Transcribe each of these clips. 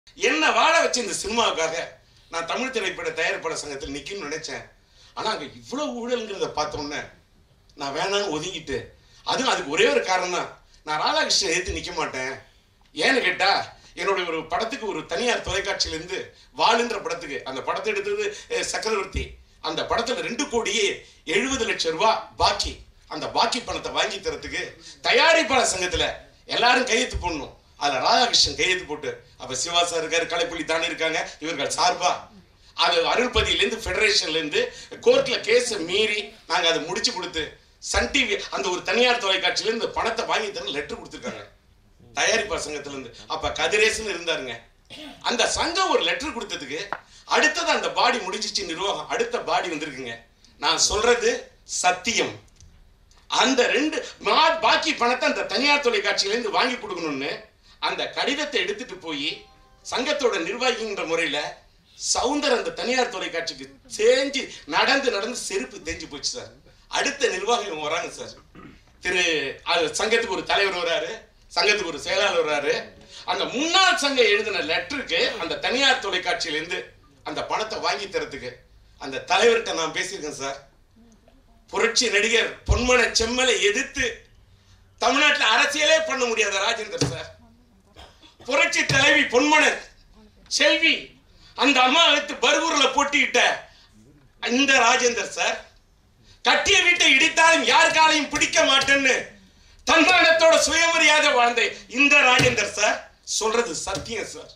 என்ன வாழ வச்ச இந்த சினிமாவுக்காக நான் தமிழ் திரைப்பட தயாரிப்பாளர் சங்கத்தில் நிக்கணும்னு நினைச்சேன் ஆனா அங்க இவ்வளவு ஊழல்ங்கிறத பார்த்த உடனே நான் வேணாம்னு ஒதுங்கிட்டு அதுவும் அதுக்கு ஒரே ஒரு காரணம் தான் நான் ராதாகிருஷ்ணன் எதிர்த்து நிக்க மாட்டேன் ஏன்னு கேட்டா என்னுடைய ஒரு படத்துக்கு ஒரு தனியார் தொலைக்காட்சியிலேருந்து வாளுன்ற படத்துக்கு அந்த படத்தை எடுத்தது அஹ், சக்கரவர்த்தி அந்த படத்துல ரெண்டு கோடியே எழுபது லட்சம் ரூபாய் பாக்கி அந்த பாக்கி பணத்தை வாங்கி தரத்துக்கு தயாரிப்பாளர் சங்கத்துல எல்லாரும் கையெழுத்து போடணும் அதுல ராதாகிருஷ்ணன் கையெழுத்து போட்டு அப்ப சிவா சார் இருக்காரு கலைப்புலி தானே இருக்காங்க இவர்கள் சார்பா அது அருள்பதியிலேருந்து ஃபெடரேஷன்லேருந்து கோர்ட்ல கேஸை மீறி நாங்க அதை முடிச்சு கொடுத்து சன் டிவி அந்த ஒரு தனியார் தொலைக்காட்சியில இந்த பணத்தை வாங்கி தர லெட்டர் கொடுத்துருக்காங்க தயாரிப்பாளர் சங்கத்துல இருந்து அப்ப கதிரேசன் இருந்தாருங்க அந்த சங்கம் ஒரு லெட்டர் கொடுத்ததுக்கு அடுத்தது அந்த பாடி முடிஞ்சிச்சு நிர்வாகம் அடுத்த பாடி வந்திருக்குங்க நான் சொல்றது சத்தியம் அந்த ரெண்டு மா- பாக்கி பணத்தை அந்த தனியார் தொலைக்காட்சியில இருந்து வாங்கி கொடுக்கணும்னு அந்த கடிதத்தை எடுத்துட்டு போய் சங்கத்தோட நிர்வாகிங்கிற முறையில சவுந்தர் அந்த தனியார் தொலைக்காட்சிக்கு தேஞ்சு நடந்து நடந்து செருப்பு தேஞ்சு போச்சு சார் அடுத்த நிர்வாகம் இவங்க வராங்க சார் திரு அது சங்கத்துக்கு ஒரு தலைவர் வராரு சங்கத்துக்கு ஒரு செயலாளர் வராரு அந்த முன்னாள் சங்கம் எழுதின லெட்டருக்கு அந்த தனியார் தொலைக்காட்சியில இருந்து அந்த பணத்தை வாங்கி தரத்துக்கு அந்த தலைவர்கிட்ட நான் பேசியிருக்கேன் சார் புரட்சி நடிகர் பொன்மன செம்மலை எதிர்த்து தமிழ்நாட்டில் அரசியலே பண்ண முடியாத ராஜேந்தர் சார் புரட்சி தலைவி பொன்மன செல்வி அந்த அம்மா எடுத்து பர்கூர்ல போட்டியிட்ட இந்த ராஜேந்தர் சார் கட்டிய வீட்டை இடித்தாலும் யார் காலையும் பிடிக்க மாட்டேன்னு தன்மானத்தோட சுயமரியாதை வாழ்ந்த இந்த ராஜேந்தர் சார் சொல்றது சத்தியம் சார்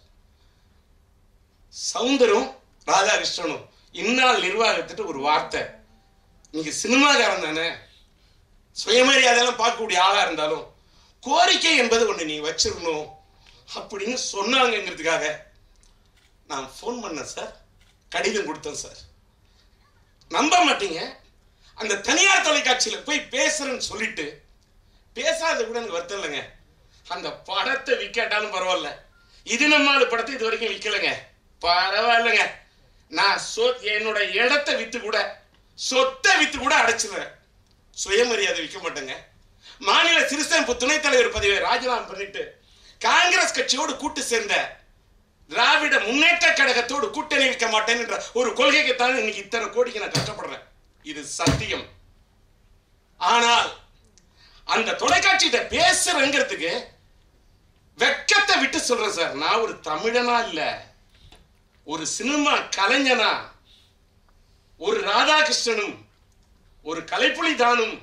சவுந்தரும் ராதாகிருஷ்ணனும் இந்நாள் நிர்வாகத்திட்ட ஒரு வார்த்தை நீங்க சினிமாக்காரன் தானே சுயமரியாதையெல்லாம் பார்க்கக்கூடிய ஆளா இருந்தாலும் கோரிக்கை என்பது ஒண்ணு நீங்க வச்சிருக்கணும் அப்படின்னு சொன்னாங்கங்கிறதுக்காக நான் ஃபோன் பண்ணேன் சார் கடிதம் கொடுத்தேன் சார் நம்ப மாட்டீங்க அந்த தனியார் தொலைக்காட்சியில போய் பேசுறேன்னு சொல்லிட்டு பேசாத கூட எனக்கு வருத்தம் இல்லைங்க அந்த படத்தை விற்காட்டாலும் பரவாயில்ல இது நம்மால் படத்தை இது வரைக்கும் விற்கலைங்க பரவாயில்லைங்க நான் சொ என்னோட இடத்தை வித்து கூட சொத்தை வித்து கூட அடைச்சிடுறேன் சுயமரியாதை விற்க மாட்டேங்க மாநில சிறுசேமிப்பு துணைத் தலைவர் பதவியை ராஜினாமா பண்ணிட்டு காங்கிரஸ் கட்சியோடு கூட்டு சேர்ந்த திராவிட முன்னேற்ற கழகத்தோடு கூட்டணி வைக்க மாட்டேன் என்ற ஒரு கொள்கைக்குத்தான் இன்னைக்கு இத்தனை கோடிக்கு நான் கஷ்டப்படுறேன் இது சத்தியம் ஆனால் அந்த தொலைக்காட்சியிட்ட பேசுறேங்கிறதுக்கு வெக்கத்தை விட்டு சொல்றேன் சார் நான் ஒரு தமிழனா இல்ல ஒரு சினிமா கலைஞனா ஒரு ராதாகிருஷ்ணனும் ஒரு கலைப்புலி தானும்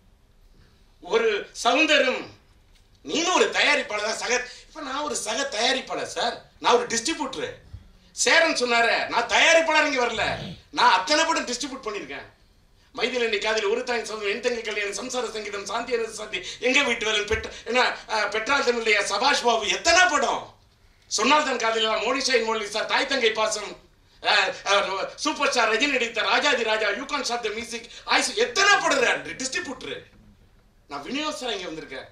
ஒரு சவுந்தரும் நீனும் ஒரு தயாரிப்பாளர் தான் சக இப்ப நான் ஒரு சக தயாரிப்பாளர் சார் நான் ஒரு டிஸ்ட்ரிபியூட்டர் சேரன் சொன்னாரு நான் தயாரிப்பாளர் இங்க வரல நான் அத்தனை படம் டிஸ்ட்ரிபியூட் பண்ணியிருக்கேன் மைதில் இன்னைக்கு அதில் ஒரு தாய் சொல்லும் என் தங்கை கல்யாணம் சம்சார சங்கீதம் சாந்தி அரசு சாந்தி எங்க வீட்டு வேலன் பெற்ற என்ன அஹ், பெற்றால் தமிழ்லையா சபாஷ் பாபு எத்தனை படம் சொன்னால் தன் காதலில் மோனிஷாயின் மோனிஷா தாய் தங்கை பாசம் அஹ், அஹ், சூப்பர் ஸ்டார் ரஜினி நடித்த ராஜாதி ராஜா யூ கான் ஷாட் த மியூசிக் ஆய்ஸ் எத்தனை படம் டிஸ்ட்ரிபியூட்டர் நான் விநியோகஸ்தரா இங்க வந்திருக்கேன்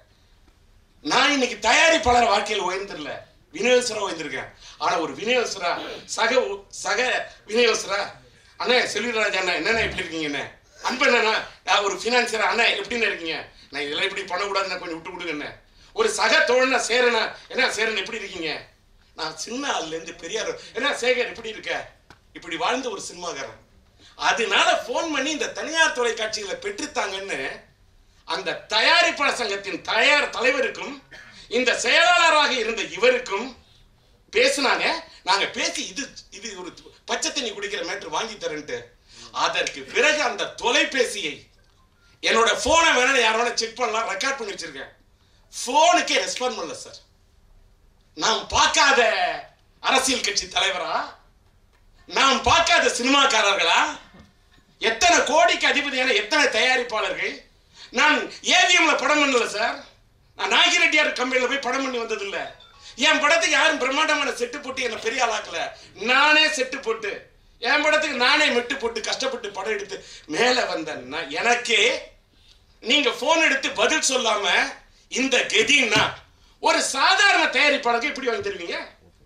நான் இன்னைக்கு தயாரிப்பாளர் வாழ்க்கையில் உயர்ந்திரல விநியோகஸ்தரா உயர்ந்திருக்கேன் ஆனா ஒரு விநியோகஸ்தரா சக உ- சக விநியோகஸ்தரா அண்ணே செல்விராஜ் அண்ணா என்னண்ணே எப்படி இருக்கீங்க அண்ணே அன்பண்ணா நான் ஒரு ஃபினான்சியரா அண்ணா எப்படின்னு இருக்கீங்க நான் இதெல்லாம் இப்படி பண்ணக்கூடாதுன்னு கொஞ்சம் விட்டு கொடுங்கண்ணே ஒரு சக தோழனா சேரனா என்ன சேரன் எப்படி இருக்கீங்க நான் சின்ன ஆள்ல இருந்து பெரியார் என்ன சேகர் எப்படி இருக்க இப்படி வாழ்ந்த ஒரு சினிமாக்காரன் அதனால ஃபோன் பண்ணி இந்த தனியார் தொலைக்காட்சிகளை பெற்றுத்தாங்கன்னு அந்த தயாரிப்பாளர் சங்கத்தின் தயார் தலைவருக்கும் இந்த செயலாளராக இருந்த இவருக்கும் பேசுனாங்க நாங்க பேசி இது இது ஒரு பச்சை தண்ணி குடிக்கிற மேட்ரு வாங்கி தரேன்ட்டு அதற்கு பிறகு அந்த தொலைபேசியை என்னோட போனை வேணா யார் வேணா செக் பண்ணலாம் ரெக்கார்ட் பண்ணி வச்சிருக்கேன் போனுக்கே ரெஸ்பாண்ட் பண்ணல சார் நாம் பார்க்காத அரசியல் கட்சி தலைவரா நாம் பார்க்காத சினிமாக்காரர்களா எத்தனை கோடிக்கு அதிபதியான எத்தனை தயாரிப்பாளர்கள் நான் ஏவிஎம்ல படம் பண்ணல சார் நான் நாகிரெட்டியார் கம்பெனில போய் படம் பண்ணி வந்தது இல்ல என் படத்துக்கு யாரும் பிரம்மாண்டமான செட்டு போட்டு என்ன பெரிய ஆளாக்கல நானே செட்டு போட்டு என் படத்துக்கு நானே மெட்டு போட்டு கஷ்டப்பட்டு படம் எடுத்து மேல வந்த நான் எனக்கே நீங்க போன் எடுத்து பதில் சொல்லாம இந்த கெதின்னா ஒரு சாதாரண தயாரிப்பாளருக்கு இப்படி வாங்கி தருவீங்க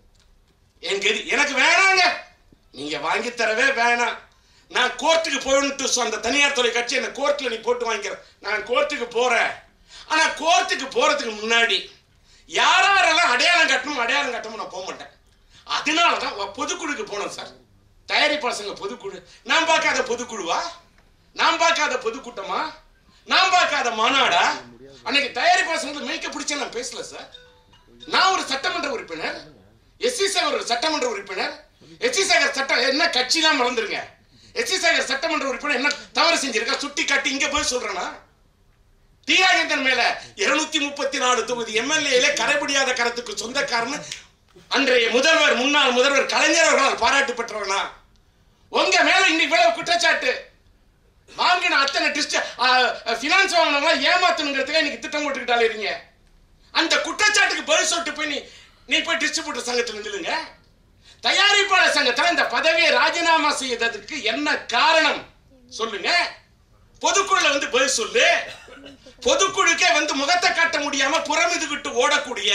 என் கெதி எனக்கு வேணாங்க நீங்க வாங்கி தரவே வேணாம் நான் கோர்ட்டுக்கு போயிட்டு அந்த தனியார் தொலைக்காட்சி என்ன கோர்ட்ல நீ போட்டு வாங்கிக்கிற நான் கோர்ட்டுக்கு போறேன் ஆனா கோர்ட்டுக்கு போறதுக்கு முன்னாடி யாரெல்லாம் அடையாளம் கட்டணும் அடையாளம் கட்டணும் நான் போக மாட்டேன் அதனாலதான் வ- பொதுக்குழுக்கு போனோம் சார் தயாரிப்பாளர் சங்க பொதுக்குழு நான் பார்க்காத பொதுக்குழுவா நான் பார்க்காத பொதுக்கூட்டமா நான் பார்க்காத மாநாடா அன்னைக்கு தயாரிப்பாளர் சங்கத்தில் மேய்க்க பிடிச்ச நான் பேசல சார் நான் ஒரு சட்டமன்ற உறுப்பினர் எஸ் சி சேகர் ஒரு சட்டமன்ற உறுப்பினர் எஸ் சி சேகர் சட்டம் என்ன கட்சிலாம் மறந்துருங்க எஸ் சி சேகர் சட்டமன்ற உறுப்பினர் என்ன தவறு செஞ்சிருக்கா சுட்டி காட்டி இங்க போய் சொல்றேனா தீராஜேந்திரன் மேல இருநூத்தி முப்பத்தி நாலு தொகுதி எம்எல்ஏல கரைபிடியாத கருத்துக்கு சொந்தக்காரன் அன்றைய முதல்வர் முன்னாள் முதல்வர் கலைஞர் அவர்களால் பாராட்டு பெற்றவனா உங்க மேல இன்னைக்கு இவ்வளவு குற்றச்சாட்டு வாங்கின அத்தனை டிஸ்ட் பினான்ஸ் வாங்கினவங்க ஏமாத்தணுங்கிறதுக்கு இன்னைக்கு திட்டம் போட்டுக்கிட்டாலே இருங்க அந்த குற்றச்சாட்டுக்கு பதில் சொல்லிட்டு போய் நீ நீ போய் டிஸ்ட்ரிபியூட்டர் சங்கத்தில் நில்லுங்க தயாரிப்பாளர் சங்கத்தில் இந்த பதவியை ராஜினாமா செய்ததுக்கு என்ன காரணம் சொல்லுங்க பொதுக்குழுல வந்து பதில் சொல்லு பொதுக்குழுக்கே வந்து முகத்தை காட்ட முடியாம புறமிதுகிட்டு ஓடக்கூடிய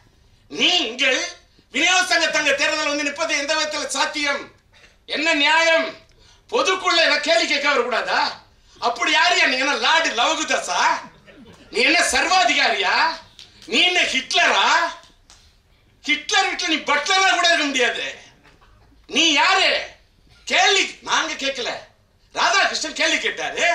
நீங்கள் விநியோக சங்க தங்க தேர்தல் வந்து நிற்பது எந்த விதத்துல சாத்தியம் என்ன நியாயம் பொதுக்குள்ள என்ன கேள்வி கேட்க வரக்கூடாதா அப்படி யாரு நீங்க என்ன லார்டு லவகுதாசா நீ என்ன சர்வாதிகாரியா நீ என்ன ஹிட்லரா ஹிட்லர் வீட்டுல நீ பட்லரா கூட இருக்க முடியாது நீ யாரு கேள்வி நாங்க கேட்கல ராதாகிருஷ்ணன் கேள்வி கேட்டாரு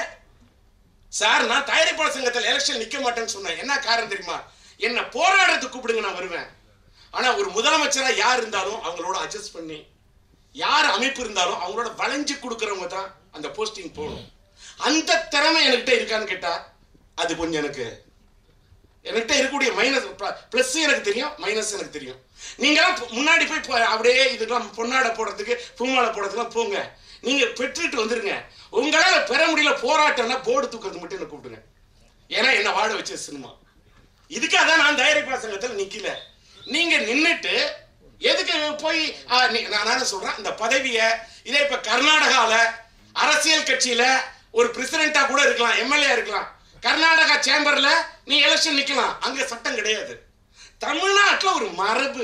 சார் நான் தயாரிப்பாளர் சங்கத்தில் எலெக்ஷன் நிக்க மாட்டேன்னு சொன்னேன் என்ன காரணம் தெரியுமா என்ன போராடுறதுக்கு கூப்பிடுங்க நான் வருவேன் ஆனா ஒரு முதலமைச்சரா யார் இருந்தாலும் அவங்களோட அட்ஜஸ்ட் பண்ணி யார் அமைப்பு இருந்தாலும் அவங்களோட வளைஞ்சு கொடுக்கறவங்க தான் அந்த போஸ்டிங் போகணும் அந்த திறமை என்கிட்ட இருக்கான்னு கேட்டா அது கொஞ்சம் எனக்கு என்கிட்ட இருக்கக்கூடிய மைனஸ் பிளஸ் எனக்கு தெரியும் மைனஸ் எனக்கு தெரியும் நீங்களாம் பு- முன்னாடி போய் போ- அப்படியே இதுக்கெல்லாம் பொன்னாடை போடுறதுக்கு பூமாலை போடுறதுக்குலாம் போங்க நீங்க பெற்றுட்டு வந்துருங்க உங்களால பெற முடியல போராட்டம்னா போர்டு தூக்கிறது மட்டும் என்ன கூப்பிடுங்க ஏன்னா என்ன வாழ வச்ச சினிமா இதுக்காக தான் நான் தயாரிப்பாளர் சங்கத்தில் நிக்கல நீங்க நின்னுட்டு எதுக்கு போய் ஆ, நீ- நான் நானே சொல்றேன் இந்த பதவியை இதே இப்ப கர்நாடகால அரசியல் கட்சியில ஒரு பிரசிடென்டா கூட இருக்கலாம் எம்எல்ஏ இருக்கலாம் கர்நாடகா சேம்பர்ல நீ எலெக்ஷன் நிக்கலாம் அங்க சட்டம் கிடையாது தமிழ்நாட்டுல ஒரு மரபு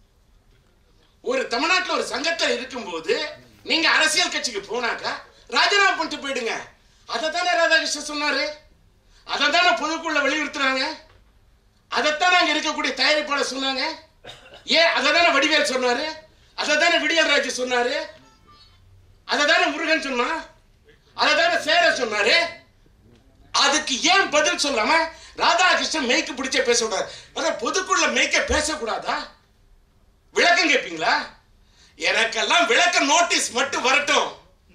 ஒரு தமிழ்நாட்டுல ஒரு சங்கத்துல இருக்கும்போது நீங்க அரசியல் கட்சிக்கு போனாக்கா ராஜினாமா பண்ணிட்டு போயிடுங்க அதை தானே ராதாகிருஷ்ணன் சொன்னாரு அதை தானே பொதுக்குள்ள வலியுறுத்துறாங்க அதைத்தான் அங்க இருக்கக்கூடிய தயாரிப்பாளர் சொன்னாங்க ஏன் அதை தானே வடிவேல் சொன்னாரு அதை தானே விடியல் ராஜ் சொன்னாரு அதை தானே முருகன் சொன்னா அதை தானே சேர சொன்னாரு அதுக்கு ஏன் பதில் சொல்லாம ராதாகிருஷ்ணன் மெய்க்கு பிடிச்ச பேச கூடாது அதான் பொதுக்குள்ள மெய்க்க பேசக்கூடாதா விளக்கம் கேட்பீங்களா எனக்கெல்லாம் விளக்க நோட்டீஸ் மட்டும் வரட்டும்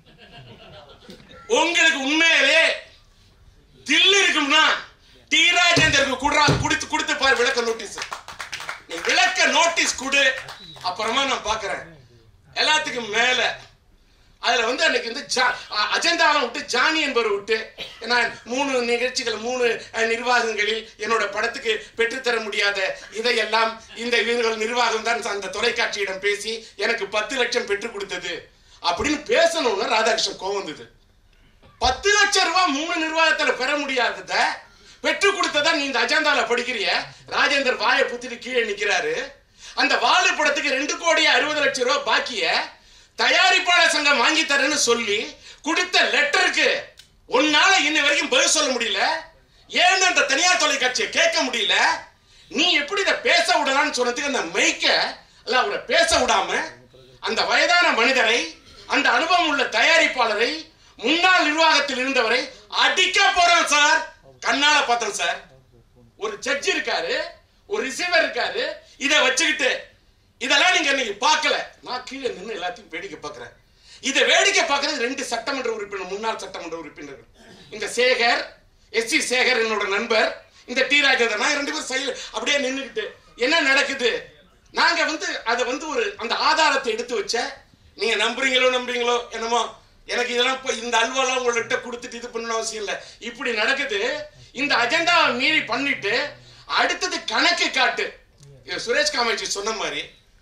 உங்களுக்கு உண்மையிலே தில்லு இருக்கும்னா டி ராஜேந்தருக்கு குடுறா குடுத்து கொடுத்து பாரு விளக்க நோட்டீஸ் நீ விளக்க நோட்டீஸ் கொடு அப்புறமா நான் பார்க்கறேன் எல்லாத்துக்கும் மேல அதுல வந்து அன்னைக்கு வந்து ஜா- அ- அஜெண்டாவை விட்டு ஜானி என்பவரை விட்டு நான் மூணு நிகழ்ச்சிகள் மூணு அஹ், நிர்வாகங்களில் என்னோட படத்துக்கு பெற்றுத்தர முடியாத இதையெல்லாம் இந்த இவர்கள் நிர்வாகம் தான் அந்த தொலைக்காட்சியிடம் பேசி எனக்கு பத்து லட்சம் பெற்றுக் கொடுத்தது அப்படின்னு பேசணும்னு ராதாகிருஷ்ணன் கோவம் வந்தது பத்து லட்சம் ரூபாய் மூணு நிர்வாகத்துல பெற முடியாதத பெற்று கொடுத்ததா நீ இந்த அஜெண்டால படிக்கிறிய ராஜேந்தர் வாயை புத்திட்டு கீழே நிக்கிறாரு அந்த வாழு படத்துக்கு ரெண்டு கோடி அறுபது லட்சம் ரூபாய் பாக்கிய தயாரிப்பாளர் சங்கம் வாங்கி தரேன்னு சொல்லி கொடுத்த லெட்டருக்கு உன்னால இன்ன வரைக்கும் பதில் சொல்ல முடியல ஏன்னு அந்த தனியார் தொலைக்காட்சியை கேட்க முடியல நீ எப்படி இதை பேச விடலாம்னு சொன்னதுக்கு அந்த மைக்க அல்ல அவரை பேச விடாம அந்த வயதான மனிதரை அந்த அனுபவம் உள்ள தயாரிப்பாளரை முன்னாள் நிர்வாகத்தில் இருந்தவரை அடிக்க போறோம் சார் கண்ணால பார்த்தோம் சார் ஒரு ஜட்ஜ் இருக்காரு ஒரு ரிசீவர் இருக்காரு இதை வச்சுக்கிட்டு இதெல்லாம் நீங்க இன்னைக்கு பார்க்கல நான் கீழே நின்று எல்லாத்தையும் வேடிக்கை பார்க்கறேன் இதை வேடிக்கை பார்க்கறது ரெண்டு சட்டமன்ற உறுப்பினர் முன்னாள் சட்டமன்ற உறுப்பினர்கள் இந்த சேகர் எஸ் சி சேகர் என்னோட நண்பர் இந்த டி ராஜேந்திரன் நான் ரெண்டு பேரும் சைல அப்படியே நின்றுக்கிட்டு என்ன நடக்குது நாங்க வந்து அதை வந்து ஒரு அந்த ஆதாரத்தை எடுத்து வச்ச நீங்க நம்புறீங்களோ நம்புறீங்களோ என்னமோ எனக்கு இதெல்லாம் இப்போ இந்த அல்வாலாம் உங்கள்கிட்ட கொடுத்துட்டு இது பண்ணணும் அவசியம் இல்லை இப்படி நடக்குது இந்த அஜெண்டாவை மீறி பண்ணிட்டு அடுத்தது கணக்கு காட்டு இது சுரேஷ் காமாட்சி சொன்ன மாதிரி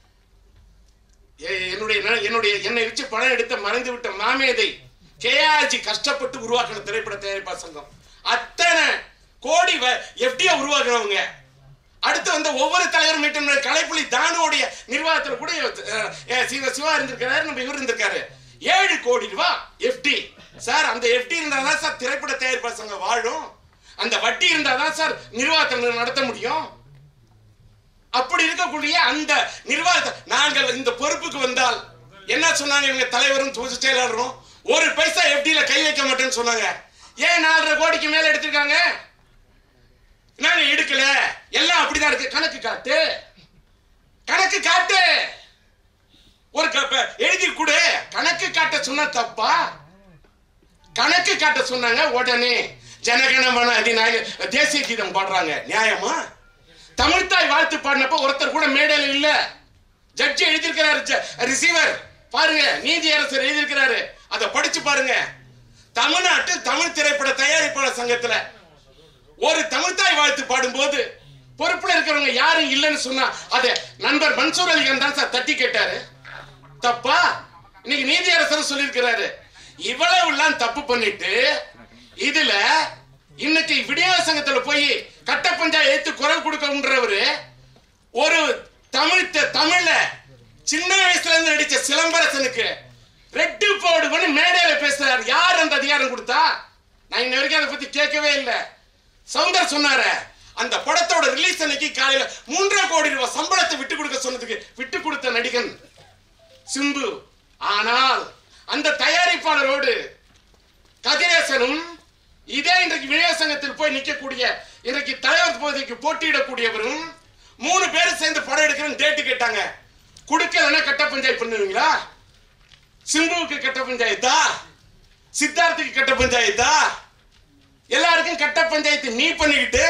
எ- என்னுடைய ந- என்னுடைய என்னை வச்சு படம் எடுத்த மறைந்து விட்ட மாமேதை கேஆர்ஜி கஷ்டப்பட்டு உருவாக்கின திரைப்பட தயாரிப்பாளர் சங்கம் அத்தனை கோடி எஃப்டியா உருவாக்குறவங்க அடுத்து வந்து ஒவ்வொரு தலைவரும் மீட்டும் கலைப்புலி தானுடைய நிர்வாகத்தில் கூட அஹ், அஹ், சிவ சிவா இருந்திருக்கிறாரு நம்ம இவர் இருந்திருக்காரு ஏழு கோடி ரூபாய் எஃப்டி சார் அந்த எஃப்டி இருந்தாதான் சார் திரைப்பட தயாரிப்பாளர் சங்கம் வாழும் அந்த வட்டி இருந்தாதான் சார் நிர்வாகத்தை நடத்த முடியும் அப்படி இருக்கக்கூடிய அந்த நிர்வாகத்தை நாங்கள் இந்த பொறுப்புக்கு என்ன சொன்னாங்க இவங்க தலைவரும் பொதுச் செயலாளரும் ஒரு பைசா எஃப்டில கை வைக்க மாட்டேன்னு சொன்னாங்க ஏன் நாலரை கோடிக்கு மேல எடுத்திருக்காங்க நாங்க எடுக்கல எல்லாம் அப்படிதான் இருக்கு கணக்கு காட்டு கணக்கு காட்டு ஒரு க- எழுதி கொடு கணக்கு காட்ட சொன்னா தப்பா கணக்கு காட்ட சொன்னாங்க உடனே ஜனகணமன அதிநாயக தேசிய கீதம் பாடுறாங்க நியாயமா தமிழ்தாய் வாழ்த்து பாடினப்ப ஒருத்தர் கூட மேடையில் இல்ல ஜட்ஜி எழுதியிருக்கிறாரு ரிசீவர் பாருங்க நீதியரசர் எழுதியிருக்கிறாரு அதை படிச்சு பாருங்க தமிழ்நாட்டில் தமிழ் திரைப்பட தயாரிப்பாளர் சங்கத்துல ஒரு தமிழ்தாய் வாழ்த்து பாடும்போது பொறுப்புல இருக்கிறவங்க யாரும் இல்லைன்னு சொன்னா அதை நண்பர் மன்சூர் அலிகான் தான் சார் தட்டி கேட்டாரு தப்பா இன்னைக்கு நீதியரசர் சொல்லியிருக்கிறாரு இவ்வளவு எல்லாம் தப்பு பண்ணிட்டு இதுல இன்னைக்கு விடியாத சங்கத்துல போய் கட்ட பஞ்சாயத்து குரல் கொடுக்கன்றவரு ஒரு தமிழ் த- தமிழ்ல சின்ன வயசுல இருந்து நடிச்ச சிலம்பரசனுக்கு ரெட்டு போடு பண்ணி மேடையில பேசுறாரு யார் அந்த அதிகாரம் கொடுத்தா நான் இன்ன வரைக்கும் அதை பத்தி கேட்கவே இல்லை சவுந்தர் சொன்னாரு அந்த படத்தோட ரிலீஸ் அன்னைக்கு காலையில மூன்றரை கோடி ரூபாய் சம்பளத்தை விட்டு கொடுக்க சொன்னதுக்கு விட்டு கொடுத்த நடிகன் சிம்பு ஆனால் அந்த தயாரிப்பாளரோடு கதிரேசனும் இதே இன்றைக்கு வினய சங்கத்தில் போய் நிற்கக்கூடிய இன்றைக்கு தலைவர் பதவிக்கு போட்டியிடக்கூடியவரும் மூணு பேரும் சேர்ந்து படம் எடுக்கிறேன்னு டேட்டு கேட்டாங்க கொடுக்கலன்னா கட்ட பஞ்சாயத்து பண்ணுவீங்களா சிம்புவுக்கு கட்ட பஞ்சாயத்தா சித்தார்த்துக்கு கட்ட பஞ்சாயத்தா எல்லாருக்கும் கட்ட பஞ்சாயத்து நீ பண்ணிக்கிட்டு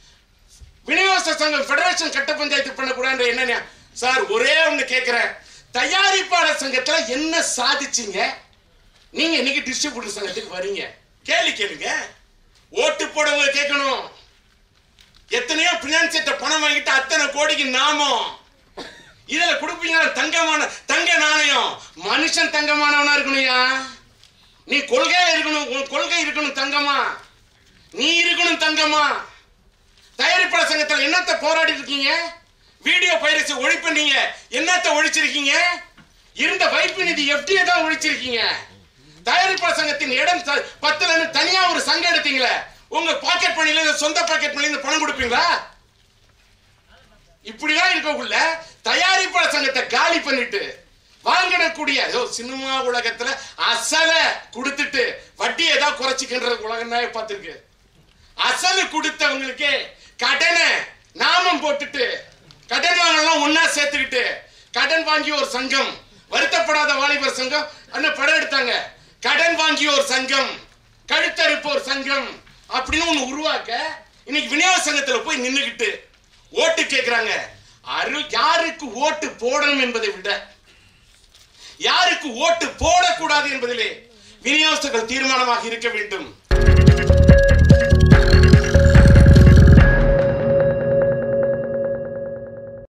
விநியோக சங்கம் ஃபெடரேஷன் கட்ட பஞ்சாயத்து பண்ணக்கூடாது என்ன சார் ஒரே ஒண்ணு கேட்கிறேன் தயாரிப்பாளர் சங்கத்துல என்ன சாதிச்சீங்க நீங்க இன்னைக்கு டிஸ்ட்ரிபியூட்டர் சங்கத்துக்கு வரீங்க கேள்வி கேளுங்க ஓட்டு போடவங்க கேட்கணும் எத்தனையோ பினான்சியத்தை பணம் வாங்கிட்டு அத்தனை கோடிக்கு நாமம் இதுல கொடுப்பீங்க தங்கமான தங்க நாணயம் மனுஷன் தங்கமானவனா இருக்கணும்யா நீ கொள்கை இருக்கணும் உன் கொள்கை இருக்கணும் தங்கமா நீ இருக்கணும் தங்கமா தயாரிப்பாளர் சங்கத்தில் என்னத்த போராடி இருக்கீங்க வீடியோ பைரசி ஒழிப்பு நீங்க என்னத்த ஒழிச்சிருக்கீங்க இருந்த வைப்பு நிதி எஃப்டியை தான் ஒழிச்சிருக்கீங்க தயாரிப்பாளர் சங்கத்தின் இடம் த- பத்துல இருந்து தனியா ஒரு சங்கம் எடுத்தீங்களே உங்க பாக்கெட் மணில இல்ல சொந்த பாக்கெட் மணில இருந்து பணம் கொடுப்பீங்களா இப்படிலாம் இருக்கக்குள்ள தயாரிப்பாளர் சங்கத்தை காலி பண்ணிட்டு வாங்கிடக்கூடிய ஏதோ சினிமா உலகத்துல அசல கொடுத்துட்டு வட்டியை தான் குறைச்சிக்கின்ற உலகம் தான் பார்த்திருக்கு அசலு கொடுத்தவங்களுக்கு கடனை நாமம் போட்டுட்டு கடன் வாங்கலாம் ஒன்னா சேர்த்துக்கிட்டு கடன் வாங்கிய ஒரு சங்கம் வருத்தப்படாத வாலிபர் சங்கம் அண்ணன் படம் எடுத்தாங்க கடன் வாங்கிய ஒரு சங்கம் கழுத்தறுப்போர் சங்கம் அப்படின்னு ஒண்ணு உருவாக்க இன்னைக்கு விநியோக சங்கத்துல போய் நின்னுகிட்டு ஓட்டு கேக்குறாங்க அரு யாருக்கு ஓட்டு போடணும் என்பதை விட யாருக்கு ஓட்டு போடக்கூடாது என்பதிலே விநியோகஸ்தர்கள் தீர்மானமாக இருக்க வேண்டும்